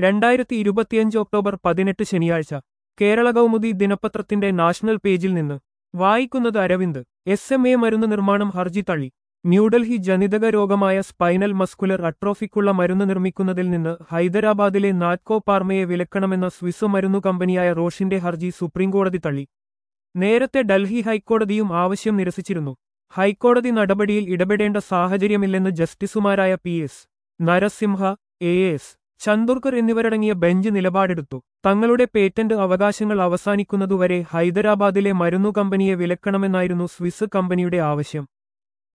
രണ്ടായിരത്തി ഇരുപത്തിയഞ്ച് ഒക്ടോബർ പതിനെട്ട് ശനിയാഴ്ച കേരള കൗമുദി ദിനപത്രത്തിന്റെ നാഷണൽ പേജിൽ നിന്ന് വായിക്കുന്നത് അരവിന്ദ് എസ് എം എ മരുന്ന് നിർമ്മാണം ഹർജി തള്ളി ന്യൂഡൽഹി ജനിതക രോഗമായ സ്പൈനൽ മസ്കുലർ അട്രോഫിക്കുള്ള മരുന്ന് നിർമ്മിക്കുന്നതിൽ നിന്ന് ഹൈദരാബാദിലെ നാറ്റ്കോ പാർമയെ വിലക്കണമെന്ന സ്വിസ് മരുന്നു കമ്പനിയായ റോഷിന്റെ ഹർജി സുപ്രീംകോടതി തള്ളി നേരത്തെ ഡൽഹി ഹൈക്കോടതിയും ആവശ്യം നിരസിച്ചിരുന്നു ഹൈക്കോടതി നടപടിയിൽ ഇടപെടേണ്ട സാഹചര്യമില്ലെന്ന് ജസ്റ്റിസുമാരായ P S Narasimha A S Chandurkar എന്നിവരടങ്ങിയ ബെഞ്ച് നിലപാടെടുത്തു തങ്ങളുടെ പേറ്റന്റ് അവകാശങ്ങൾ അവസാനിക്കുന്നതുവരെ ഹൈദരാബാദിലെ മരുന്നു കമ്പനിയെ വിലക്കണമെന്നായിരുന്നു സ്വിസ് കമ്പനിയുടെ ആവശ്യം